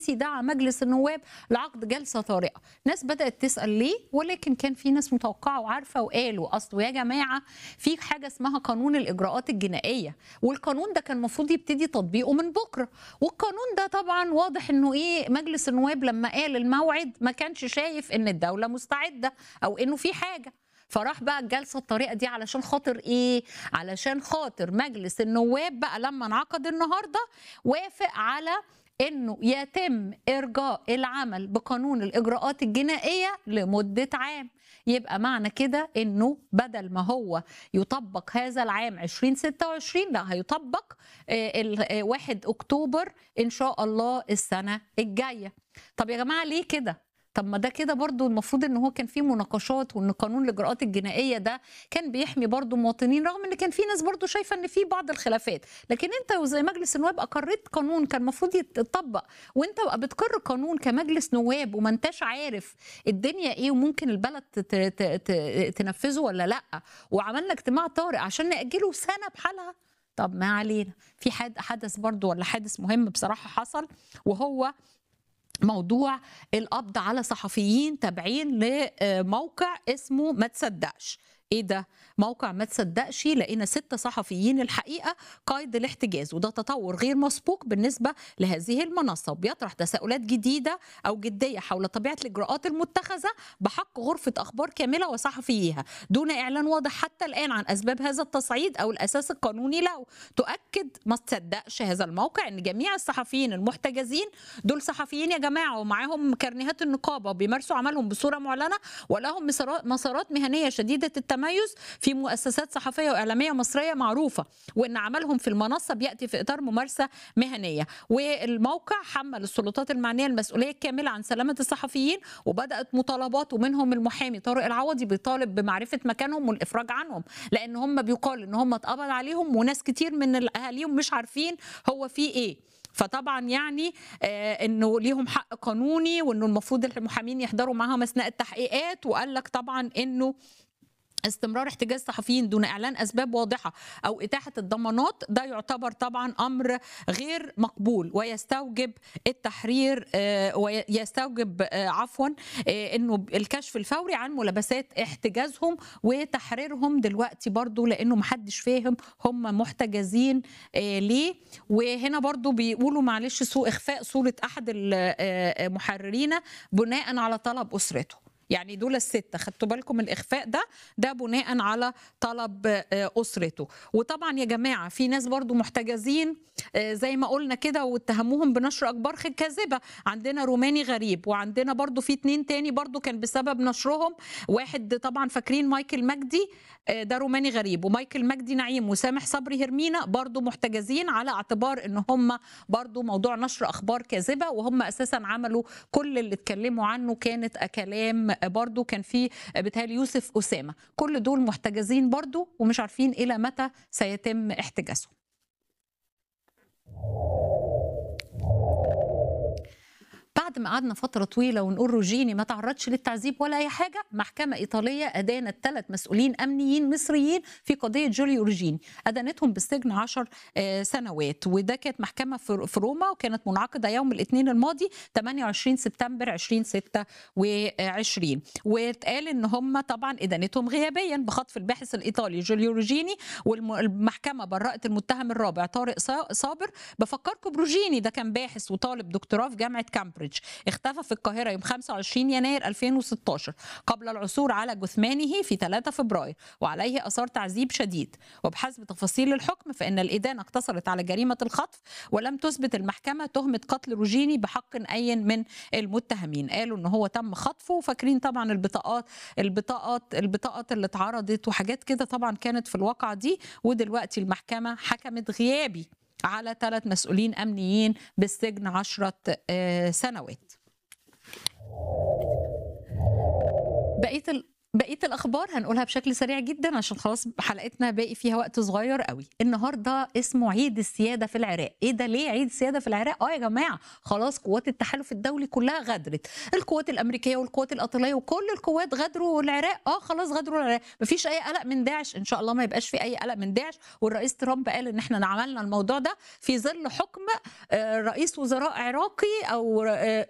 دعا مجلس النواب لعقد جلسه طارئه ناس بدات تسال ليه ولكن كان في ناس متوقعه وعارفه وقالوا اصل يا جماعه في حاجه اسمها قانون الاجراءات الجنائيه والقانون ده كان المفروض يبتدي تطبيقه من بكره والقانون ده طبعا واضح انه ايه مجلس النواب لما قال الموعد ما كانش شايف ان الدوله مستعده او انه في حاجه فراح بقى الجلسه الطريقه دي علشان خاطر ايه علشان خاطر مجلس النواب بقى لما انعقد النهارده وافق على انه يتم ارجاء العمل بقانون الاجراءات الجنائيه لمده عام يبقى معنى كده انه بدل ما هو يطبق هذا العام 2026 لا هيطبق ال 1 اكتوبر ان شاء الله السنه الجايه طب يا جماعه ليه كده طب ما ده كده برضو المفروض ان هو كان فيه مناقشات وان قانون الاجراءات الجنائيه ده كان بيحمي برضو المواطنين رغم ان كان في ناس برضو شايفه ان في بعض الخلافات لكن انت زي مجلس النواب اقريت قانون كان المفروض يتطبق وانت بقى بتقر قانون كمجلس نواب وما انتش عارف الدنيا ايه وممكن البلد تنفذه ولا لا وعملنا اجتماع طارئ عشان ناجله سنه بحالها طب ما علينا في حدث برضو ولا حادث مهم بصراحه حصل وهو موضوع القبض على صحفيين تابعين لموقع اسمه ما تصدقش ايه ده موقع ما تصدقش لقينا ست صحفيين الحقيقه قيد الاحتجاز وده تطور غير مسبوق بالنسبه لهذه المنصه وبيطرح تساؤلات جديده او جديه حول طبيعه الاجراءات المتخذه بحق غرفه اخبار كامله وصحفييها دون اعلان واضح حتى الان عن اسباب هذا التصعيد او الاساس القانوني له تؤكد ما تصدقش هذا الموقع ان جميع الصحفيين المحتجزين دول صحفيين يا جماعه ومعاهم كارنيهات النقابه وبيمارسوا عملهم بصوره معلنه ولهم مسارات مهنيه شديده التميز في مؤسسات صحفيه واعلاميه مصريه معروفه وان عملهم في المنصه بياتي في اطار ممارسه مهنيه والموقع حمل السلطات المعنيه المسؤوليه الكامله عن سلامه الصحفيين وبدات مطالبات ومنهم المحامي طارق العوضي بيطالب بمعرفه مكانهم والافراج عنهم لان هم بيقال ان هم اتقبض عليهم وناس كتير من اهاليهم مش عارفين هو في ايه فطبعا يعني آه انه ليهم حق قانوني وانه المفروض المحامين يحضروا معاهم اثناء التحقيقات وقال لك طبعا انه استمرار احتجاز صحفيين دون اعلان اسباب واضحه او اتاحه الضمانات ده يعتبر طبعا امر غير مقبول ويستوجب التحرير ويستوجب عفوا انه الكشف الفوري عن ملابسات احتجازهم وتحريرهم دلوقتي برضو لانه محدش فاهم هم محتجزين ليه وهنا برضو بيقولوا معلش سوء اخفاء صوره احد المحررين بناء على طلب اسرته يعني دول الستة خدتوا بالكم الإخفاء ده ده بناء على طلب أسرته وطبعا يا جماعة في ناس برضو محتجزين زي ما قلنا كده واتهموهم بنشر أخبار كاذبة عندنا روماني غريب وعندنا برضو في اتنين تاني برضو كان بسبب نشرهم واحد طبعا فاكرين مايكل مجدي ده روماني غريب ومايكل مجدي نعيم وسامح صبري هرمينا برضو محتجزين على اعتبار ان هم برضو موضوع نشر أخبار كاذبة وهم أساسا عملوا كل اللي اتكلموا عنه كانت كلام برضو كان في بتهيألي يوسف أسامة كل دول محتجزين برضو ومش عارفين إلى متى سيتم احتجازهم بعد ما قعدنا فتره طويله ونقول روجيني ما تعرضش للتعذيب ولا اي حاجه محكمه ايطاليه ادانت ثلاث مسؤولين امنيين مصريين في قضيه جوليو روجيني ادانتهم بالسجن 10 سنوات وده كانت محكمه في روما وكانت منعقده يوم الاثنين الماضي 28 سبتمبر 2026 واتقال ان هم طبعا ادانتهم غيابيا بخطف الباحث الايطالي جوليو روجيني والمحكمه برأت المتهم الرابع طارق صابر بفكركم بروجيني ده كان باحث وطالب دكتوراه في جامعه كامبريدج اختفى في القاهرة يوم 25 يناير 2016 قبل العثور على جثمانه في 3 فبراير وعليه أثار تعذيب شديد وبحسب تفاصيل الحكم فإن الإدانة اقتصرت على جريمة الخطف ولم تثبت المحكمة تهمة قتل روجيني بحق أي من المتهمين قالوا إن هو تم خطفه وفاكرين طبعا البطاقات البطاقات البطاقات اللي اتعرضت وحاجات كده طبعا كانت في الواقعة دي ودلوقتي المحكمة حكمت غيابي على ثلاث مسؤولين امنيين بالسجن عشرة سنوات بقيه بقيه الاخبار هنقولها بشكل سريع جدا عشان خلاص حلقتنا باقي فيها وقت صغير قوي النهارده اسمه عيد السياده في العراق ايه ده ليه عيد السياده في العراق اه يا جماعه خلاص قوات التحالف الدولي كلها غدرت القوات الامريكيه والقوات الايطاليه وكل القوات غدروا العراق اه خلاص غدروا العراق مفيش اي قلق من داعش ان شاء الله ما يبقاش في اي قلق من داعش والرئيس ترامب قال ان احنا عملنا الموضوع ده في ظل حكم رئيس وزراء عراقي او